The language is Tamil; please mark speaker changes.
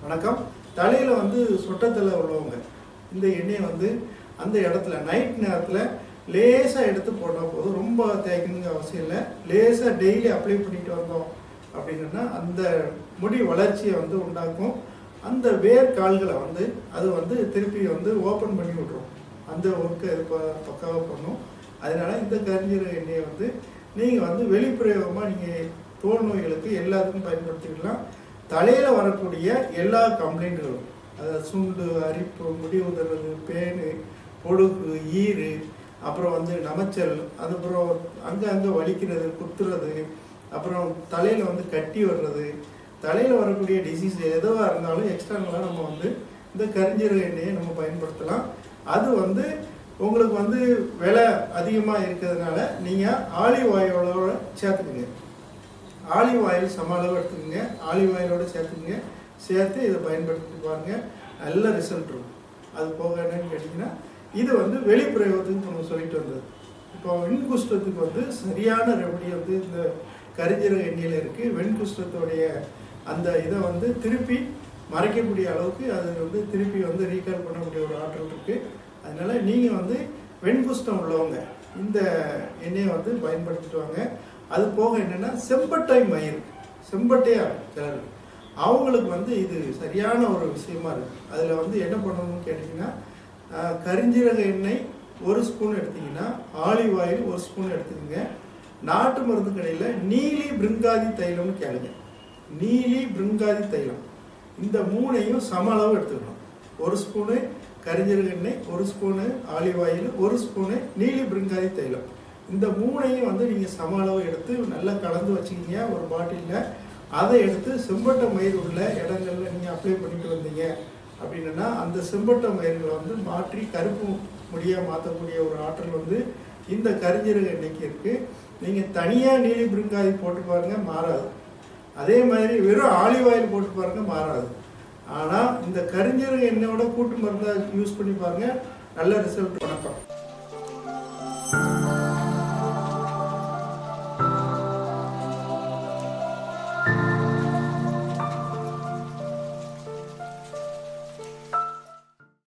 Speaker 1: வணக்கம் தலையில் வந்து சொட்டத்தில் உள்ளவங்க இந்த எண்ணெயை வந்து அந்த இடத்துல நைட் நேரத்தில் லேசாக எடுத்து போட்டால் போதும் ரொம்ப தேய்க்கணுங்க அவசியம் இல்லை லேசாக டெய்லி அப்ளை பண்ணிட்டு வந்தோம் அப்படின்னா அந்த முடி வளர்ச்சியை வந்து உண்டாக்கும் அந்த வேர் கால்களை வந்து அது வந்து திருப்பி வந்து ஓப்பன் பண்ணி விட்ரும் அந்த ஒர்க்கை இது ப- பக்காவாக பண்ணும் அதனால இந்த கரிஞ்சீரக எண்ணெயை வந்து நீங்கள் வந்து வெளிப்பிரயோகமாக நீங்கள் தோல் நோய்களுக்கு எல்லாத்துக்கும் பயன்படுத்திக்கலாம் தலையில் வரக்கூடிய எல்லா கம்ப்ளைண்ட்களும் அதாவது சுண்டு அரிப்பு முடி உதறது பேனு பொடுகு ஈறு அப்புறம் வந்து நமைச்சல் அதுக்கப்புறம் அங்கே அங்கே வலிக்கிறது குத்துறது அப்புறம் தலையில் வந்து கட்டி வர்றது தலையில் வரக்கூடிய டிசீஸ் எதுவாக இருந்தாலும் எக்ஸ்டர்னலாக நம்ம வந்து இந்த கரிஞ்சீரக எண்ணெயை நம்ம பயன்படுத்தலாம் அது வந்து உங்களுக்கு வந்து விலை அதிகமாக இருக்கிறதுனால நீங்கள் ஆலிவ் ஆயிலோட சேர்த்துக்குங்க ஆலிவ் ஆயில் சம அளவு எடுத்துக்கோங்க ஆலிவ் ஆயிலோட சேர்த்துக்குங்க சேர்த்து இதை பயன்படுத்தி பாருங்க நல்ல ரிசல்ட் இருக்கும் அது போக என்னன்னு கேட்டிங்கன்னா இது வந்து வெளிப்பிரயோகத்துக்கு நம்ம சொல்லிட்டு வந்தது இப்போ வெண்குஷ்டத்துக்கு வந்து சரியான ரெமடி வந்து இந்த கரிஞ்சீரக எண்ணெயில் இருக்குது வெண்குஷ்டத்தோடைய அந்த இதை வந்து திருப்பி மறைக்கக்கூடிய அளவுக்கு அது வந்து திருப்பி வந்து ரீகால் பண்ணக்கூடிய ஒரு ஆற்றல் இருக்குது அதனால நீங்கள் வந்து வெண்குஷ்டம் உள்ளவங்க இந்த எண்ணெயை வந்து பயன்படுத்திட்டு வாங்க அது போக என்னென்னா செம்பட்டை மயிர் செம்பட்டையா கிளறு அவங்களுக்கு வந்து இது சரியான ஒரு விஷயமா இருக்கு அதில் வந்து என்ன பண்ணணும்னு கேட்டிங்கன்னா ஆஹ், கரிஞ்சீரக எண்ணெய் ஒரு ஸ்பூன் எடுத்தீங்கன்னா ஆலிவ் ஆயில் ஒரு ஸ்பூன் எடுத்துக்கோங்க நாட்டு மருந்து கடையில் நீலி பிருங்காதி தைலம்னு கேளுங்க நீலி பிருங்காதி தைலம் இந்த மூணையும் சம அளவு எடுத்துக்கணும் ஒரு ஸ்பூனு கரிஞ்சீரக எண்ணெய் ஒரு ஸ்பூனு ஆலிவ் ஆயில் ஒரு ஸ்பூனு நீலி பிருங்காதி தைலம் இந்த மூணையும் வந்து நீங்கள் சம அளவு எடுத்து நல்லா கலந்து வச்சுக்கிங்க ஒரு பாட்டிலில் அதை எடுத்து செம்பட்ட மயிர் உள்ள இடங்கள்ல நீங்கள் அப்ளை பண்ணிட்டு வந்தீங்க அப்படின்னா அந்த செம்பட்ட மயிர்களை வந்து மாற்றி கருப்பு முடியாக மாற்றக்கூடிய ஒரு ஆற்றல் வந்து இந்த கரிஞ்சீரக எண்ணெய்க்கு இருக்குது நீங்கள் தனியாக நீலி பிருங்காதி போட்டு பாருங்க மாறாது அதே மாதிரி வெறும் ஆலிவ் ஆயில் போட்டு பாருங்க மாறாது ஆனால் இந்த கரிஞ்சீரக எண்ணெயோட கூட்டு மருந்தை யூஸ் பண்ணி பாருங்க நல்ல ரிசல்ட் வணக்கம்